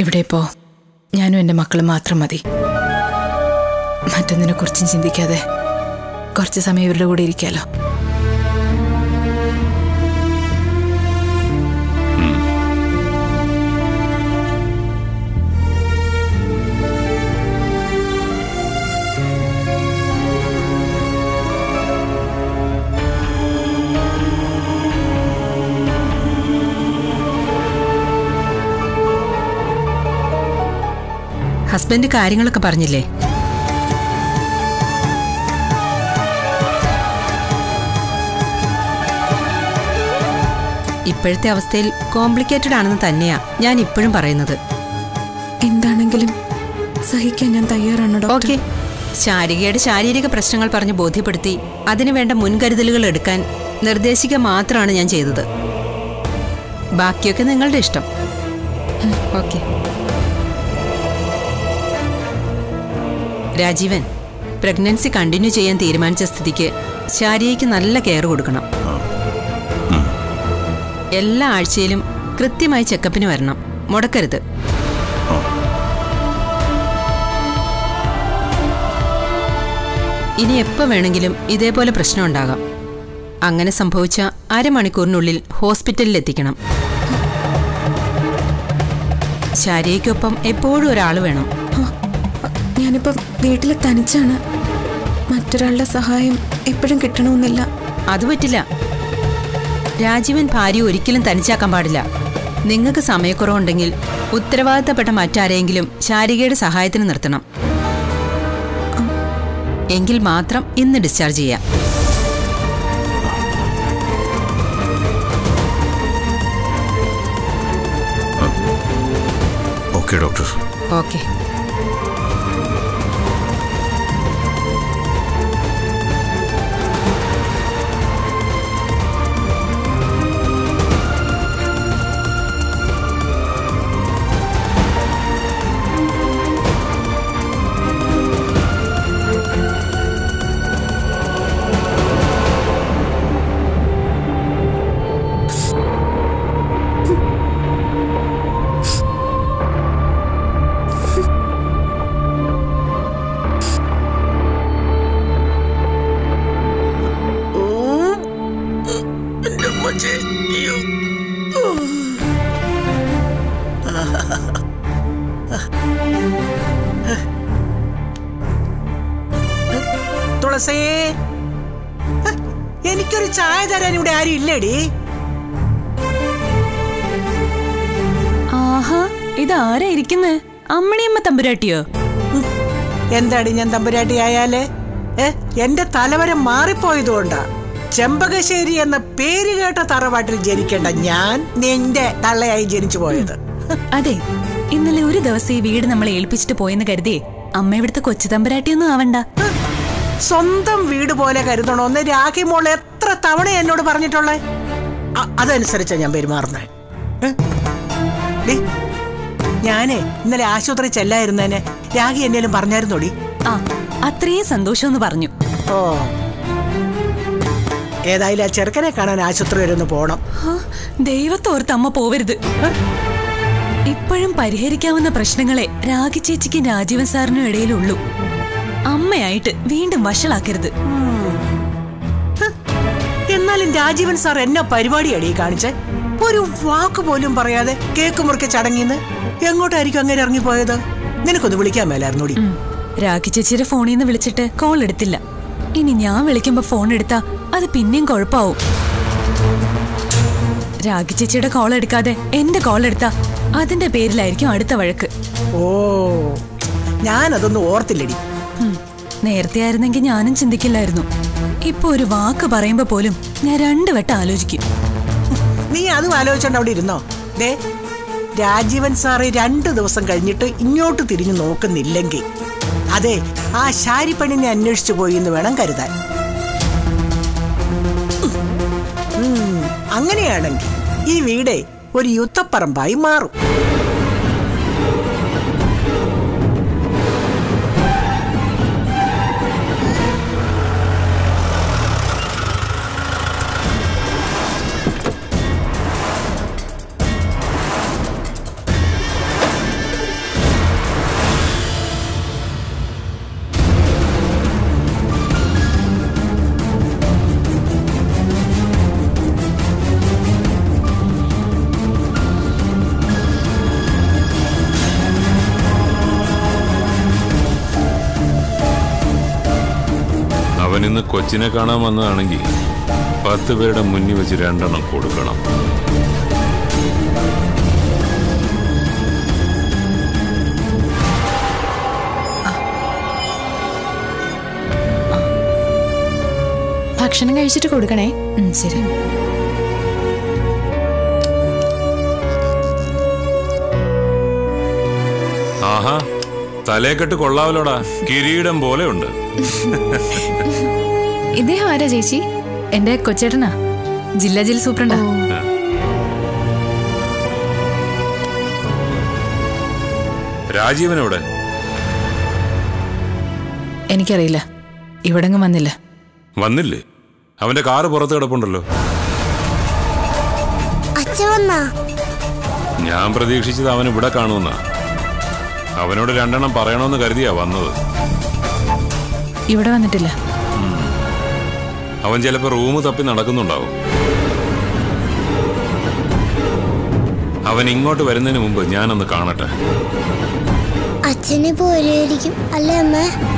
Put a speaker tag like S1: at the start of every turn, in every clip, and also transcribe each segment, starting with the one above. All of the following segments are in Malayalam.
S1: ഇവിടെ ഇപ്പോ ഞാനും എൻ്റെ മക്കളും മാത്രം മതി മറ്റൊന്നിനെ കുറിച്ചും ചിന്തിക്കാതെ കുറച്ച് സമയം ഇവരുടെ കൂടെ ഇരിക്കാലോ
S2: ഹസ്ബൻഡ് കാര്യങ്ങളൊക്കെ പറഞ്ഞില്ലേ ഇപ്പോഴത്തെ അവസ്ഥയിൽ കോംപ്ലിക്കേറ്റഡ് ആണെന്ന് തന്നെയാ ഞാൻ ഇപ്പോഴും പറയുന്നത്
S1: എന്താണെങ്കിലും സഹിക്കാൻ ഞാൻ തയ്യാറാണ് ഡോക്ടർ
S2: ഓക്കെ ശാരികയുടെ ശാരീരിക പ്രശ്നങ്ങൾ പറഞ്ഞ് ബോധ്യപ്പെടുത്തി അതിനുവേണ്ട മുൻകരുതലുകൾ എടുക്കാൻ നിർദ്ദേശിക്കുക മാത്രമാണ് ഞാൻ ചെയ്തത് ബാക്കിയൊക്കെ നിങ്ങളുടെ ഇഷ്ടം ഓക്കെ രാജീവൻ പ്രഗ്നൻസി കണ്ടിന്യൂ ചെയ്യാൻ തീരുമാനിച്ച സ്ഥിതിക്ക് ശാരികയ്ക്ക് നല്ല കെയർ കൊടുക്കണം എല്ലാ ആഴ്ചയിലും കൃത്യമായി ചെക്കപ്പിന് വരണം മുടക്കരുത് ഇനി എപ്പോൾ വേണമെങ്കിലും ഇതേപോലെ പ്രശ്നം ഉണ്ടാകാം അങ്ങനെ സംഭവിച്ച അരമണിക്കൂറിനുള്ളിൽ ഹോസ്പിറ്റലിൽ എത്തിക്കണം ശാരികയ്ക്കൊപ്പം എപ്പോഴും ഒരാൾ വേണം
S1: ഞാനിപ്പോ വീട്ടിൽ തനിച്ചാണ് മറ്റൊരാളുടെ സഹായം എപ്പോഴും കിട്ടണമെന്നില്ല
S2: അത് പറ്റില്ല രാജീവൻ ഭാര്യ ഒരിക്കലും തനിച്ചാക്കാൻ പാടില്ല നിങ്ങൾക്ക് സമയക്കുറവുണ്ടെങ്കിൽ ഉത്തരവാദിത്തപ്പെട്ട മറ്റാരെങ്കിലും ശാരികയുടെ സഹായത്തിന് നിർത്തണം എങ്കിൽ മാത്രം ഇന്ന് ഡിസ്ചാർജ് ചെയ്യാം
S3: ഓക്കെ ഡോക്ടർ
S2: ഓക്കെ
S4: തുളസേ ഹ, എനിക്കൊരു ചായ തരാൻ ഇവിടെ ആരും ഇല്ലേടി
S1: ആഹാ ഇതാരാ ഇരിക്കുന്നത് അമ്മണിയമ്മ തമ്പുരാട്ടിയോ
S4: എന്താടി ഞാൻ തമ്പുരാട്ടി ആയാല് ഏ എന്റെ തലവരം മാറിപ്പോയതുകൊണ്ടാ ചെമ്പകശ്ശേരി എന്ന പേര് കേട്ട തറവാട്ടിൽ ജനിക്കേണ്ട ഞാൻ നിന്റെ തള്ളയായി ജനിച്ചു പോയത്
S5: അതെ ഇന്നലെ ഒരു ദിവസം ഈ വീട് നമ്മളെ ഏൽപ്പിച്ചിട്ട് പോയെന്ന് കരുതി അമ്മ ഇവിടുത്തെ കൊച്ചു തമ്പുരാട്ടിയൊന്നും ആവണ്ട
S4: ഹ, സ്വന്തം വീട് പോലെ കരുതണോന്ന് രാഖി മോൾ എത്ര തവണ എന്നോട് പറഞ്ഞിട്ടുള്ളേ അ- അതനുസരിച്ചാ ഞാൻ പെരുമാറുന്നേ ഏ? ഡി, ഞാനേ ഇന്നലെ ആശുപത്രി ചെല്ലായിരുന്നേനെ രാഖി എന്നേലും പറഞ്ഞായിരുന്നോടി
S5: ആ അത്രയും സന്തോഷമെന്ന് പറഞ്ഞു
S4: ഓ ഏതായാലും ആ ചെറുക്കനെ കാണാൻ ആശുപത്രി വരെ ഒന്ന് പോണം
S5: ആ, ദൈവത്തോർത്ത് അമ്മ പോവരുത് ഇപ്പോഴും പരിഹരിക്കാവുന്ന പ്രശ്നങ്ങളെ രാഗി ചേച്ചിക്കും രാജീവൻ സാറിനും ഇടയിലുള്ളൂ അമ്മയായിട്ട് വീണ്ടും വഷളാക്കരുത്
S4: ഹ്, എന്നാലും രാജീവൻ സാർ എന്നെ പരിപാടിയാടി കാണിച്ചേ ഒരു വാക്ക് പോലും പറയാതെ കേക്ക് മുറിക്ക് ചടങ്ങിന്ന് എങ്ങോട്ടായിരിക്കും അങ്ങനെ ഇറങ്ങിപ്പോയത് നിനക്കൊന്ന് വിളിക്കാൻ മേലായിരുന്നോടി
S5: ഉം. രാഗി ചേച്ചിയുടെ ഫോണിൽ നിന്ന് വിളിച്ചിട്ട് കോൾ എടുത്തില്ല ഇനി ഞാൻ വിളിക്കുമ്പോ ഫോൺ എടുത്താ അത് പിന്നെയും കുഴപ്പാവും രാഗി ചേച്ചിയുടെ കോൾ എടുക്കാതെ എന്റെ കോൾ എടുത്താ അതിന്റെ പേരിലായിരിക്കും അടുത്ത വഴക്ക്
S4: ഓ ഞാനതൊന്നും ഓർത്തില്ലടി
S5: ഉം. നേരത്തെ ആയിരുന്നെങ്കിൽ ഞാനും ചിന്തിക്കില്ലായിരുന്നു ഇപ്പൊ ഒരു വാക്ക് പറയുമ്പോ പോലും ഞാൻ രണ്ടു വട്ടം ആലോചിക്കും
S4: നീ അതും ആലോചിച്ചോണ്ട് അവിടെ ഇരുന്നോ ദേ രാജീവൻ സാറ് രണ്ടു ദിവസം കഴിഞ്ഞിട്ട് ഇങ്ങോട്ട് തിരിഞ്ഞു നോക്കുന്നില്ലെങ്കിൽ അതെ ആ ശാരിപ്പണിനെ അന്വേഷിച്ചു പോയി എന്ന് വേണം കരുതാൻ ഉം, അങ്ങനെയാണെങ്കിൽ ഈ വീടേ ഒരു യുദ്ധപ്പറമ്പായി മാറും
S3: അവനിന്ന് കൊച്ചിനെ കാണാൻ വന്നതാണെങ്കിൽ പത്ത് പേരുടെ മുന്നിൽ വെച്ച് രണ്ടെണ്ണം കൊടുക്കണം
S1: ഭക്ഷണം കഴിച്ചിട്ട് കൊടുക്കണേ ശരി
S3: ആഹാ തലേക്കെട്ട് കൊള്ളാവലോടാ കിരീടം പോലെ ഉണ്ട്
S1: ഇദ്ദേഹം ആരാ ചേച്ചി എന്റെ കൊച്ചേട്ടനാ ജില്ലാ ജയിൽ സൂപ്രണ്ടാ
S3: രാജീവനോടെ
S1: എനിക്കറിയില്ല ഇവിടെങ്ങും വന്നില്ല
S3: വന്നില്ലേ അവന്റെ കാറ് പുറത്ത് കിടപ്പുണ്ടല്ലോ
S6: അച്ഛൻ വന്നാ
S3: ഞാൻ പ്രതീക്ഷിച്ചത് അവൻ ഇവിടെ കാണുമെന്നാ അവനോട് രണ്ടെണ്ണം പറയണമെന്ന് കരുതിയാ വന്നത്
S1: ഇവിടെ വന്നിട്ടില്ല
S3: അവൻ ചിലപ്പോ റൂം തപ്പി നടക്കുന്നുണ്ടാവും അവൻ ഇങ്ങോട്ട് വരുന്നതിന് മുമ്പ് ഞാനൊന്ന് കാണട്ടെ
S6: അച്ഛനെ പോരായിരിക്കും അല്ലേ അമ്മ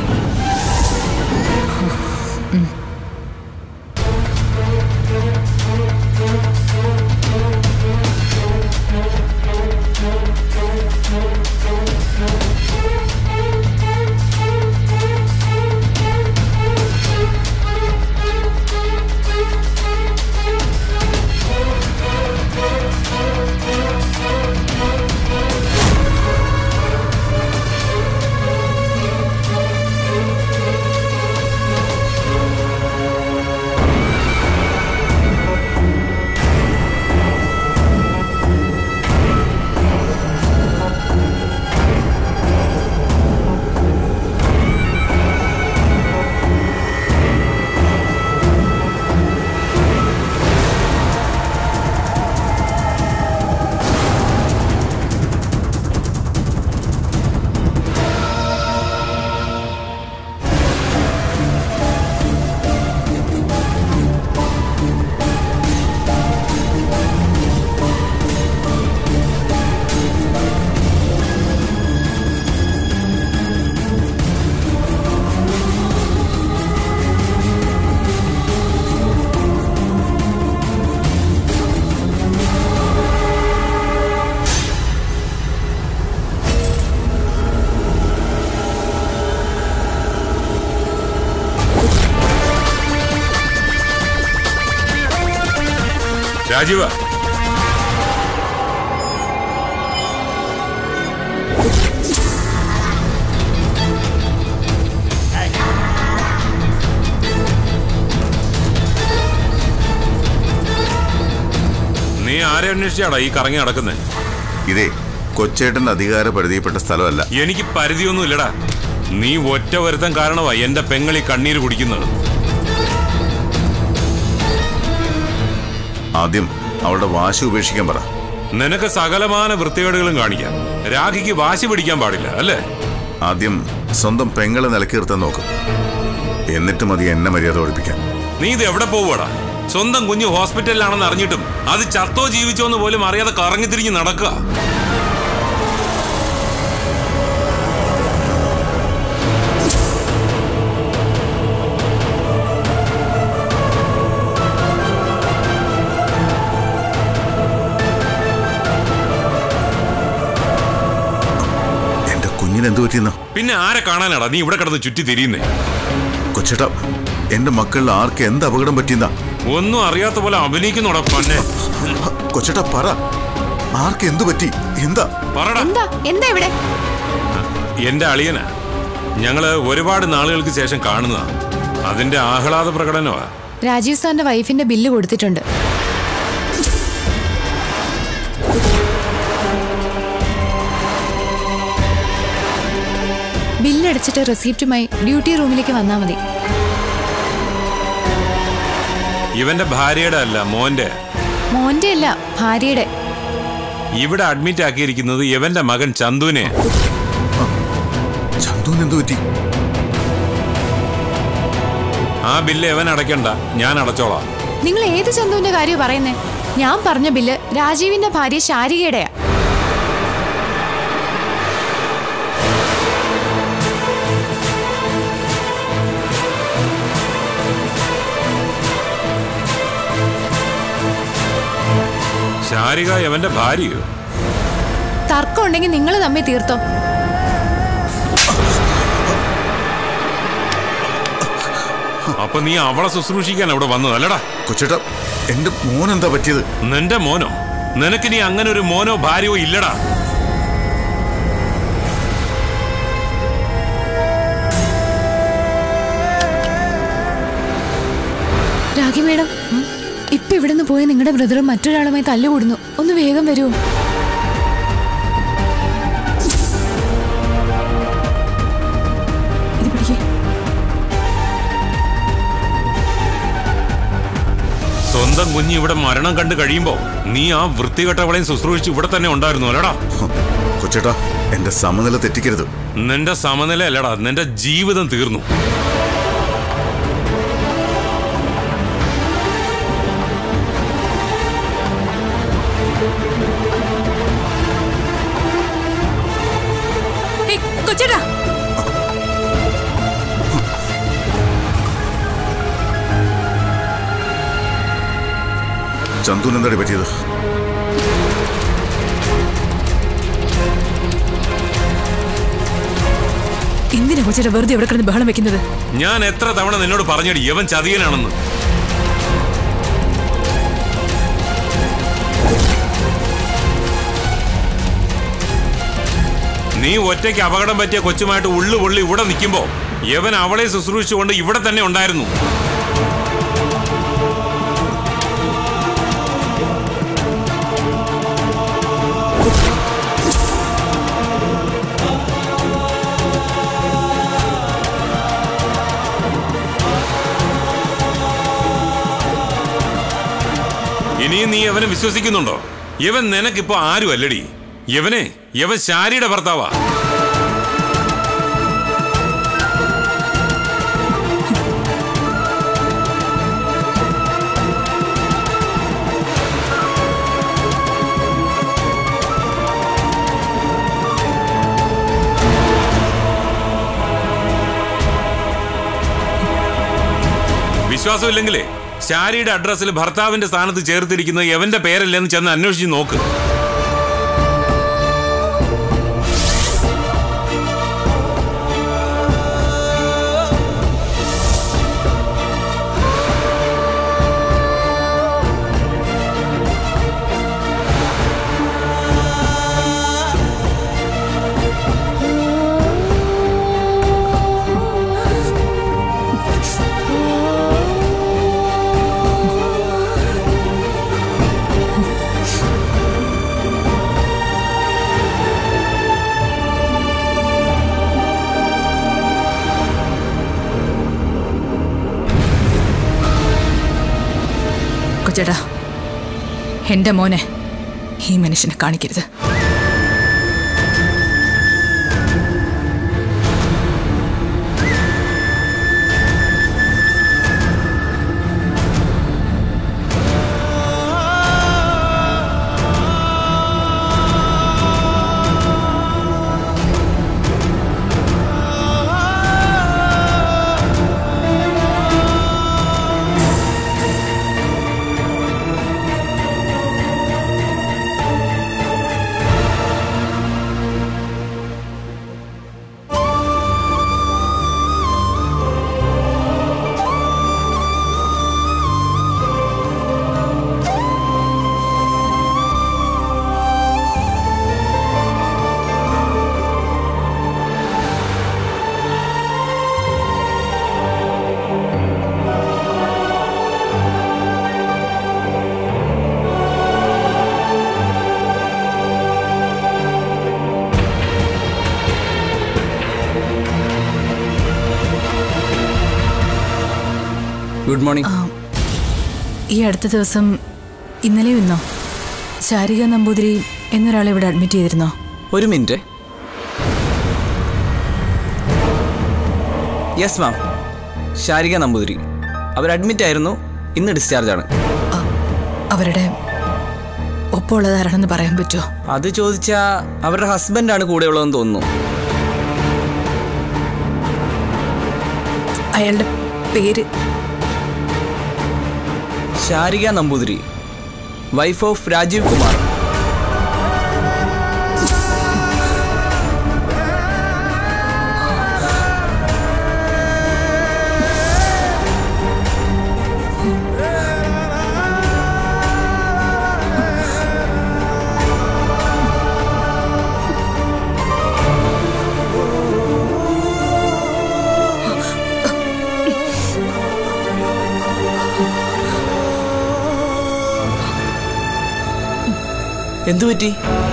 S3: രാജീവ നീ ആരെ അന്വേഷിച്ചാടാ ഈ കറങ്ങി നടക്കുന്നേ
S7: ഇതേ കൊച്ചേട്ടന്റെ അധികാര പരിധിയിൽപ്പെട്ട സ്ഥലമല്ല
S3: എനിക്ക് പരിധിയൊന്നും ഇല്ലടാ നീ ഒറ്റ വരുത്തം കാരണമാ എന്റെ പെങ്ങളി കണ്ണീര് കുടിക്കുന്നത്
S7: ആദ്യം അവളുടെ വാശി ഉപേക്ഷിക്കാൻ പറ
S3: നിനക്ക് സകലമാന വൃത്തികേടുകളും കാണിക്കാം രാഖിക്ക് വാശി പിടിക്കാൻ പാടില്ല അല്ലേ
S7: ആദ്യം സ്വന്തം പെങ്ങളെ നിലക്കി നിർത്താൻ നോക്കും എന്നിട്ട് മതി എന്നെ മര്യാദ പഠിപ്പിക്കാൻ
S3: നീ ഇത് എവിടെ പോവാടാ സ്വന്തം കുഞ്ഞ് ഹോസ്പിറ്റലിലാണെന്ന് അറിഞ്ഞിട്ടും അത് ചത്തോ ജീവിച്ചോ എന്ന് പോലും അറിയാതെ കറങ്ങി തിരിഞ്ഞ് നടക്കുക
S7: എന്റെ കുഞ്ഞിന് എന്തു പറ്റിയെന്ന
S3: പിന്നെ ആരെ കാണാനാടാ നീ ഇവിടെ കിടന്ന് ചുറ്റി തിരിയുന്നേ
S7: കൊച്ചേട്ട എന്റെ മക്കളിൽ ആർക്ക് എന്ത് അപകടം പറ്റിയെന്ന
S3: ഒന്നും അറിയാത്ത പോലെ അഭിനയിക്കുന്നോടാ പന്നെ
S7: കൊച്ചേട്ട പറ ആർക്ക് എന്തു പറ്റി എന്താ
S3: പറടാ
S1: എന്താ എന്താ ഇവിടെ
S3: എന്റെ അളിയനാ ഞങ്ങള് ഒരുപാട് നാളുകൾക്ക് ശേഷം കാണുന്നതാ അതിന്റെ ആഹ്ലാദ പ്രകടനമാ
S1: രാജീവ് സാറിന്റെ വൈഫിന്റെ ബില്ല് കൊടുത്തിട്ടുണ്ട് ബില്ലടച്ചിട്ട് റെസിപ്റ്റുമായി ഡ്യൂട്ടി റൂമിലേക്ക് വന്നാൽ മതി
S3: ഇവന്റെ ഭാര്യയുടെ അല്ല മോന്റെ
S1: മോന്റെ അല്ല ഭാര്യയുടെ
S3: ഇവിടെ അഡ്മിറ്റ് ആക്കിയിരിക്കുന്നത് ഇവന്റെ മകൻ ചന്തുവിനെ
S7: ചന്തുവിന് എന്തു പറ്റി
S3: ആ ബില്ല് ഇവൻ അടയ്ക്കണ്ട ഞാൻ അടച്ചോളാം
S1: നിങ്ങൾ ഏത് ചന്തുവിന്റെ കാര്യം പറയുന്നേ ഞാൻ പറഞ്ഞ ബില്ല് രാജീവിന്റെ ഭാര്യ ശാരികയുടെയാ
S3: ശാരിക യവന്റെ ഭാര്യയോ
S1: തർക്കം ഉണ്ടെങ്കിൽ നിങ്ങൾ തമ്മിൽ തീർത്തോ
S3: അപ്പൊ നീ അവളെ ശുശ്രൂഷിക്കാൻ അവിടെ വന്നത് അല്ലടാ
S7: കൊച്ചേട്ടാ എന്റെ മോൻ എന്താ പറ്റിയത്
S3: നിന്റെ മോനോ നിനക്ക് നീ അങ്ങനെ ഒരു മോനോ ഭാര്യയോ ഇല്ലടാ
S1: രാഖി മേഡം ഇപ്പൊ ഇവിടുന്ന് പോയി നിങ്ങളുടെ ബ്രദറും മറ്റൊരാളുമായി തല്ലുകൂടുന്നു ഒന്ന് വേഗം വരുമോ
S5: ഇത് പിടിക്കേ
S3: സ്വന്തം കുഞ്ഞ് ഇവിടെ മരണം കണ്ടു കഴിയുമ്പോ നീ ആ വൃത്തികെട്ടവളെയും ശുശ്രൂഷിച്ച് ഇവിടെ തന്നെ ഉണ്ടായിരുന്നു അല്ലടാ
S7: ഹ്, കൊച്ചേട്ടാ എന്റെ സമനില തെറ്റിക്കരുത്
S3: നിന്റെ സമനില അല്ലടാ നിന്റെ ജീവിതം തീർന്നു
S5: ഏയ്, കൊച്ചേട്ടാ
S7: ചന്തുവിന് എന്താടി പറ്റിയത്
S5: എന്തിനാ കൊച്ചേട്ടാ വെറുതെ എവിടെ കിടന്ന് ബഹളം വെക്കുന്നത്
S3: ഞാൻ എത്ര തവണ നിന്നോട് പറഞ്ഞടി യവൻ ചതിയനാണെന്ന് നീ ഒറ്റയ്ക്ക് അപകടം പറ്റിയ കൊച്ചുമായിട്ട് ഉള്ളു പൊള്ളി ഇവിടെ നിൽക്കുമ്പോ യവൻ അവളെ ശുശ്രൂഷിച്ചുകൊണ്ട് ഇവിടെ തന്നെ ഉണ്ടായിരുന്നു ഇനിയും നീ അവനെ വിശ്വസിക്കുന്നുണ്ടോ ഇവൻ നിനക്കിപ്പോ ആരും അല്ലടി ഇവനെ ഇവൻ ശാരിയുടെ ഭർത്താവാ വിശ്വാസമില്ലെങ്കിലേ ശാരിയുടെ അഡ്രസ്സിൽ ഭർത്താവിന്റെ സ്ഥാനത്ത് ചേർത്തിരിക്കുന്നത് എവന്റെ പേരല്ലെന്ന് ചെന്ന് അന്വേഷിച്ച് നോക്ക്
S5: കൊച്ചേട്ടാ എന്റെ മോനെ ഈ മനുഷ്യനെ കാണിക്കരുത്
S8: ഗുഡ് മോർണിംഗ്
S5: ഈ അടുത്ത ദിവസം ഇന്നലെ ഇന്നോ ശാരിക നമ്പൂതിരി എന്നൊരാളെ ഇവിടെ അഡ്മിറ്റ് ചെയ്തിരുന്നോ
S8: ഒരു minute yes ma'am Sarika Namboothiri അവർ അഡ്മിറ്റ് ആയിരുന്നു ഇന്ന് ഡിസ്ചാർജ് ആണ്
S5: അവരുടെ ഒപ്പമുള്ളതാരാണെന്ന് പറയാൻ പറ്റുമോ
S8: അത് ചോദിച്ചാ അവരുടെ ഹസ്ബൻഡാണ് കൂടെയുള്ളതെന്ന് തോന്നുന്നു
S5: അയാളുടെ പേര്
S8: ശാരിക നമ്പൂതിരി വൈഫ് ഓഫ് രാജീവ് കുമാർ എന്തു പറ്റി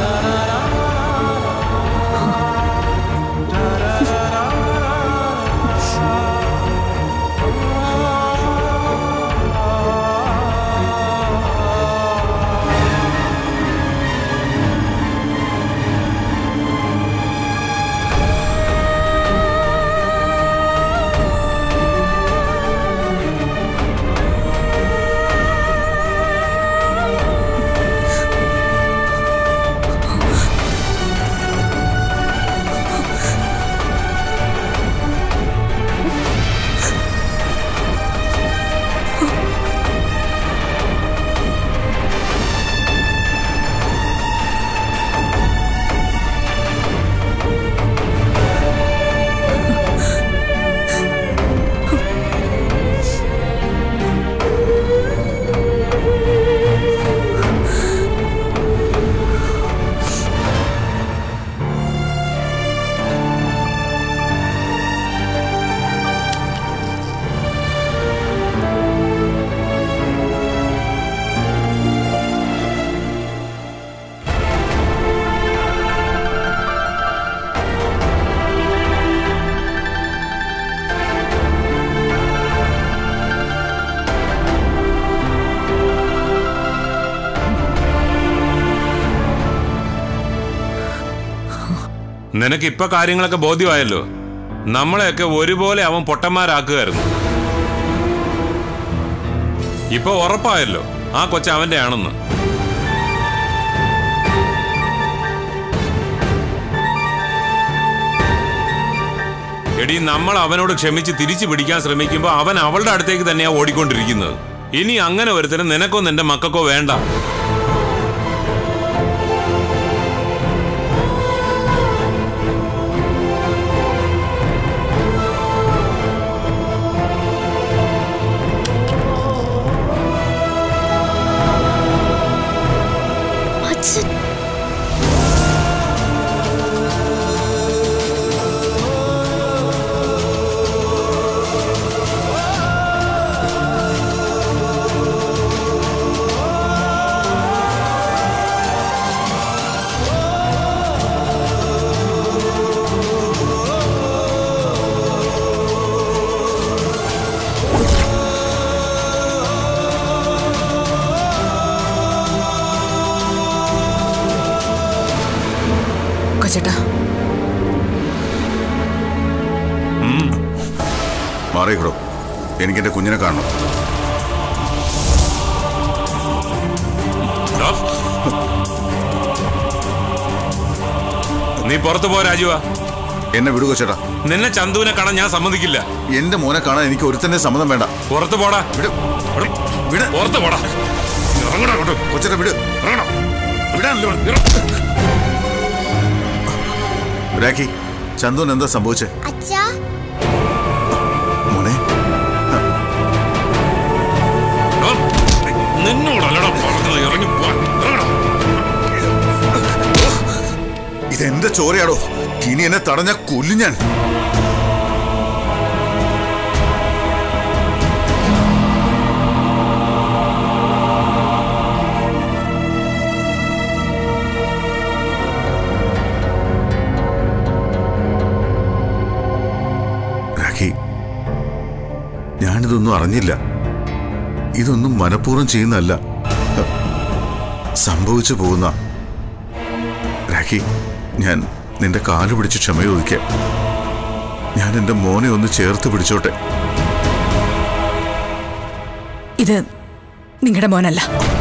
S3: നിനക്ക് ഇപ്പൊ കാര്യങ്ങളൊക്കെ ബോധ്യമായല്ലോ നമ്മളെയൊക്കെ ഒരുപോലെ അവൻ പൊട്ടന്മാരാക്കുകയായിരുന്നു ഇപ്പൊ ഉറപ്പായല്ലോ ആ കൊച്ച അവന്റെ ആണെന്ന് എടി നമ്മൾ അവനോട് ക്ഷമിച്ച് തിരിച്ചു പിടിക്കാൻ ശ്രമിക്കുമ്പോൾ അവൻ അവളുടെ അടുത്തേക്ക് തന്നെയാ ഓടിക്കൊണ്ടിരിക്കുന്നത് ഇനി അങ്ങനെ ഒരുത്തരം നിനക്കോ നിന്റെ മക്കൾക്കോ വേണ്ട
S6: അച്ഛൻ
S5: കൊച്ചേട്ടാ
S7: മാറിയിക്കടോ എനിക്ക് എന്റെ കുഞ്ഞിനെ കാണണം
S3: ഡോ. നീ പുറത്തു പോ രാജുവ
S7: എന്നെ വിടുക ചേട്ടാ
S3: നിന്നെ ചന്തുവിനെ കാണാൻ ഞാൻ സമ്മതിക്കില്ല
S7: എന്റെ മോനെ കാണാൻ എനിക്ക് ഒരുത്തന്റെ സമ്മതം വേണ്ട
S3: പുറത്തു പോടാ
S7: വിട്
S3: എടോ,
S7: വിട്
S3: പുറത്ത് പോടാ ഇറങ്ങടാ അങ്ങോട്ട്.
S7: കൊച്ചേട്ടാ വിട്
S3: ഇറങ്ങടാ.
S7: വിടാനല്ലോ രാഖി ചന്തുവിന് എന്താ സംഭവിച്ചേ
S6: അച്ഛാ
S7: മോനെ
S3: ഡോ, നിന്നോടല്ലടാ പറഞ്ഞത് ഇറങ്ങി പോ ഇറങ്ങടാ.
S7: ഇതെന്റെ ചോരയാടോ ഇനി എന്നെ തടഞ്ഞ കൊല്ലും ഞാൻ രാഖി ഞാനിതൊന്നും അറിഞ്ഞില്ല ഇതൊന്നും മനഃപൂർവ്വം ചെയ്യുന്നതല്ല സംഭവിച്ചു പോകുന്ന രാഖി ഞാൻ നിന്റെ കാല് പിടിച്ച് ക്ഷമ ചോദിക്കാം ഞാൻ എന്റെ മോനെ ഒന്ന് ചേർത്ത് പിടിച്ചോട്ടെ
S5: ഇത് നിങ്ങളുടെ മോനല്ല